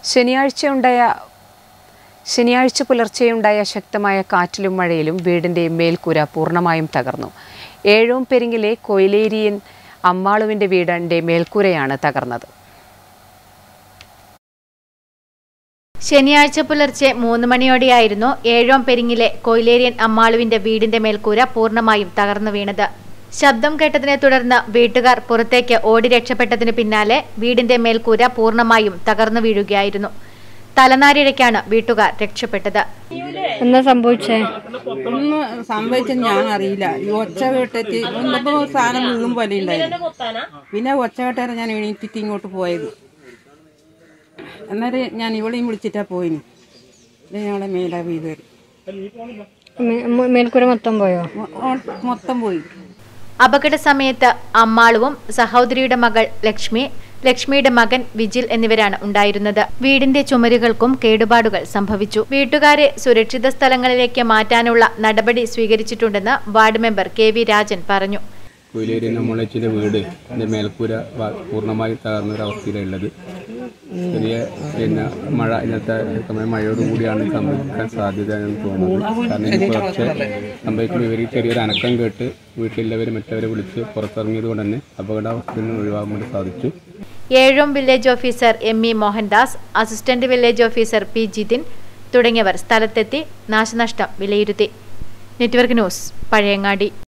ശനിയാഴ്ചയുണ്ടായ ശനിയാഴ്ച പുലർച്ചെയുണ്ടായ ശക്തമായ കാറ്റിലും മഴയിലും വീടിന്റെ മേൽക്കൂര പൂർണ്ണമായും തകർന്നു ഏഴോം പെരിങ്ങിലെ കൊയിലേരിയൻ അമ്മാളുവിന്റെ വീടിന്റെ മേൽക്കൂരയാണ് തകർന്നത് ശനിയാഴ്ച പുലർച്ചെ മൂന്ന് മണിയോടെയായിരുന്നു ഏഴോം പെരിങ്ങിലെ കൊയിലേരിയൻ അമ്മാളുവിന്റെ വീടിന്റെ മേൽക്കൂര പൂർണ്ണമായും തകർന്നു വീണത് ശബ്ദം കേട്ടതിനെ തുടർന്ന് വീട്ടുകാർ പുറത്തേക്ക് ഓടി രക്ഷപ്പെട്ടതിന് പിന്നാലെ വീടിന്റെ മേൽക്കൂര പൂർണ്ണമായും തകർന്നു വീഴുകയായിരുന്നു തലനാരിഴയ്ക്കാണ് വീട്ടുകാർ രക്ഷപ്പെട്ടത് എന്താ സംഭവിച്ചേ ഒന്നും സംഭവിച്ചത് ഞാൻ അറിയില്ല ഈ ഒച്ച കേട്ടിട്ട് ഒന്നിപ്പോ സാധനം വീഴും പോലെ ഉണ്ടായിരുന്നു പിന്നെ ഒച്ച കേട്ടാണ് ഞാൻ എണീറ്റിട്ട് ഇങ്ങോട്ട് പോയത് അന്നേരം ഞാൻ ഇവളെയും വിളിച്ചിട്ടാ പോയിന് ഇത് ഞങ്ങളെ മേലാ വീട് മേ- മേ- മേൽക്കൂര മൊത്തം പോയോ മൊത്തം പോയി അപകട സമയത്ത് അമ്മാളുവും സഹോദരിയുടെ മകൾ ലക്ഷ്മി ലക്ഷ്മിയുടെ മകൻ വിജിൽ എന്നിവരാണ് ഉണ്ടായിരുന്നത് വീടിന്റെ ചുമരുകൾക്കും കേടുപാടുകൾ സംഭവിച്ചു വീട്ടുകാരെ സുരക്ഷിത സ്ഥലങ്ങളിലേക്ക് മാറ്റാനുള്ള നടപടി സ്വീകരിച്ചിട്ടുണ്ടെന്ന് ward member K V Rajan പറഞ്ഞു കുയിലേരി നമ്മളച്ചിൻ്റെ വീട് എൻ്റെ മേൽക്കൂര വ- പൂർണ്ണമായി തകർന്നൊരവസ്ഥയിലുള്ളത് ചെറിയ പിന്നെ മഴ ഇന്നത്തെ ശക്തമായ മഴയോടുകൂടിയാണ് സംഭവിക്കാൻ സാധ്യത എന്ന് തോന്നുന്നത് കാരണം ഇനി പുറത്ത് സംഭവിക്കുന്ന ഇവർ ചെറിയൊരു അനക്കം കേട്ട് വീട്ടിലുള്ളവർ മറ്റവരെ വിളിച്ച് പുറത്തിറങ്ങിയത് കൊണ്ട് തന്നെ അപകടാവസ്ഥയിൽ നിന്ന് ഒഴിവാക്കാൻ വേണ്ടി സാധിച്ചു Ezhome village officer M E Mohandas assistant village officer P Jithin തുടങ്ങിയവർ സ്ഥലത്തെത്തി നാശനഷ്ടം വിലയിരുത്തി നെറ്റ്വർക്ക് ന്യൂസ് പഴയങ്ങാടി